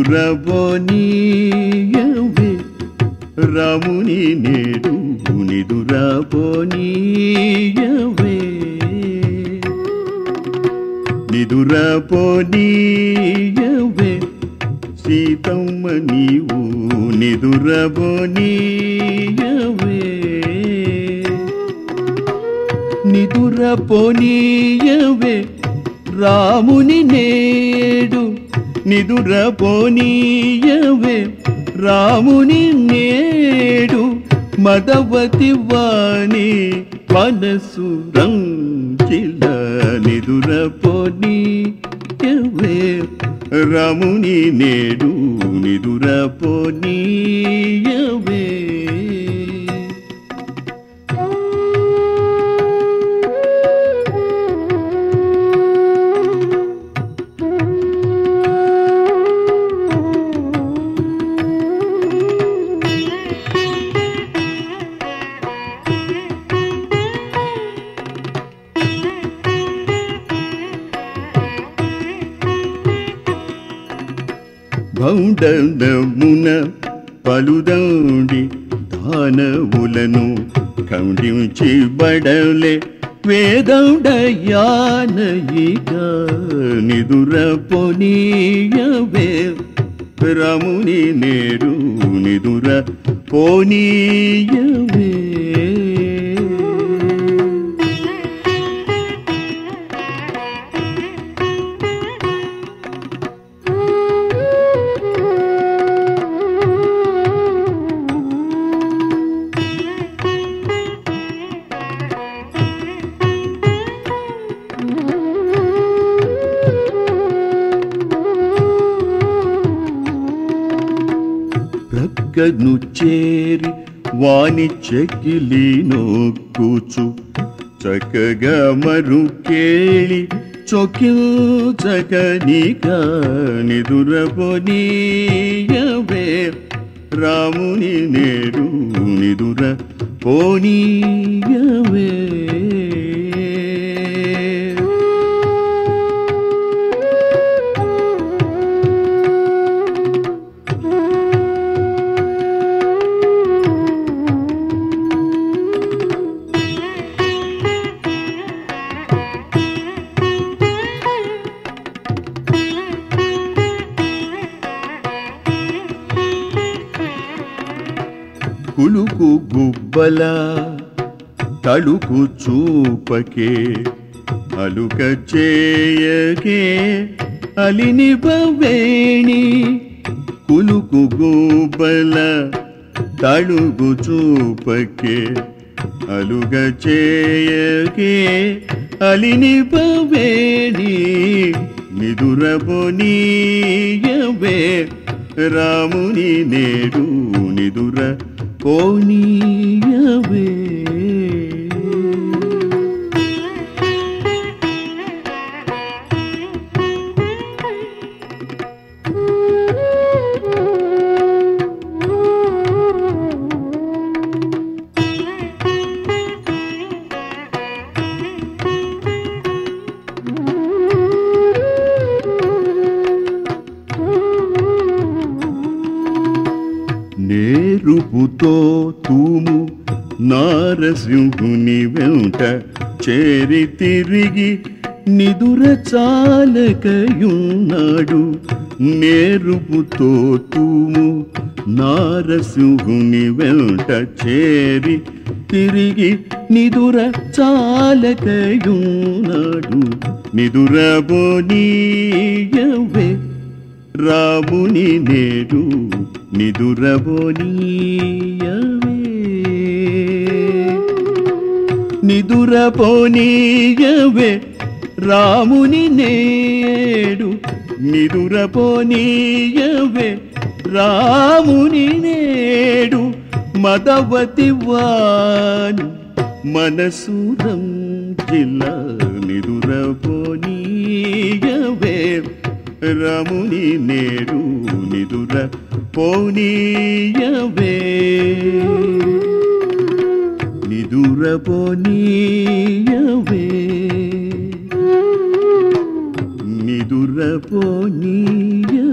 నిదురబోనీయవే రాముని నేడు నిదురబోనీయవే నిదురబోనీయవే సీతమ్మ నీవు నిదురబోనీయవే నిదురపోనీయవే రాముని నేడు నిదురపోనీయవే రాముని నేడు మదవతి వాణి మనసు రంజిల నిదురపోనీయవే రాముని నేడు నిదురపోనీయవే భౌండమున పలుదండి దానవులను ఖండించి బడలే వేదౌడయానయిక నిదుర పొనీయవే రముని నేడు నిదుర పోనీయవే ప్రక్కను చేరి వాని చెకిలి నొక్కుచు చక్కగా మరు కేಳಿ చొక్కించకనిక నిదురపోనీయవే రాముని నేడు నిదుర పోనీయవే కులుకు గుబ్బల తళుకు చూపకే అలుక చేయకే అలినిపవేణి కులుకు గుబ్బల తళుకు చూపకే అలుగ చేయకే అలినిపవేణి నిదురబోనీయవే రాముని నేడు నిదుర పోనీయవే నేరుపుతో తూము నారసింహుని వెంట చేరి తిరిగి నిదుర చాలకయున్నాడు నేరుపుతో తూము నారసింహుని వెంట చేరి తిరిగి నిదుర చాలకయున్నాడు నిదుర బోనీయవే రాముని నేడు నిదురబోనీయవే నిదురపోనీయవే రాముని నేడు నిదురపోనీయవే రాముని నేడు మదవతి వాణి మనసూరం జిల్లా నిదురపోనీయవే రముని నేడు నిదుర పోనీయవే నిదుర పోనీయవే నిదుర పోనీయవే